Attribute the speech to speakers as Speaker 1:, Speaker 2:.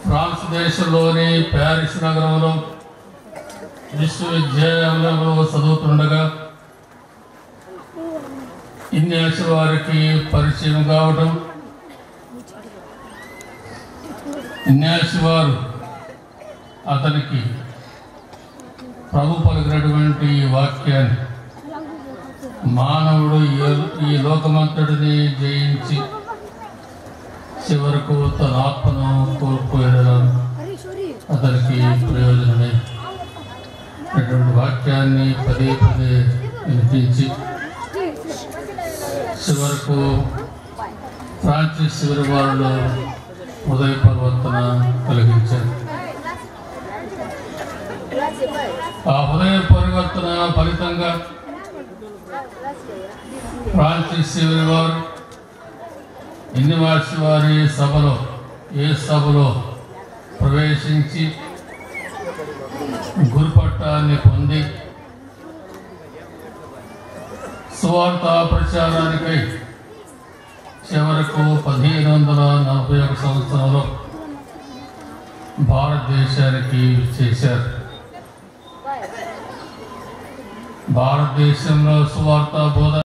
Speaker 1: France దేశంలోని Paris నగరంలో విశ్వవిద్యాలయంలో చదువుతుండగా ఇన్యాసి వారికి పరిచయం కావడం ఇన్యాసి వారు అతనికి ప్రభు పలికినటువంటి ఈ వాక్యాన్ని మానవుడు ఈ- ఈ లోకమంతటిని జయించి చివరకు తన ఆత్మను కోల్పోయడం అతనికి ప్రయోజనమే అటువంటి వాక్యాన్ని పదే పదే వినిపించి చివరకు ఫ్రాన్సిస్ చివరి వారిలో ఉదయ పరివర్తన కలిగించారు ఆ హృదయ పరివర్తన ఫలితంగా ఫ్రాన్సిస్ చివరి వారు ఎన్నివాసి వారి సభలో ఏ సభలో ప్రవేశించి గురుపట్టాన్ని పొంది సువార్త ప్రచారానికై చివరకు పదిహేను వందల నలభై ఒక సంవత్సరంలో భారతదేశానికి చేశారు భారతదేశంలో సువార్త బోధ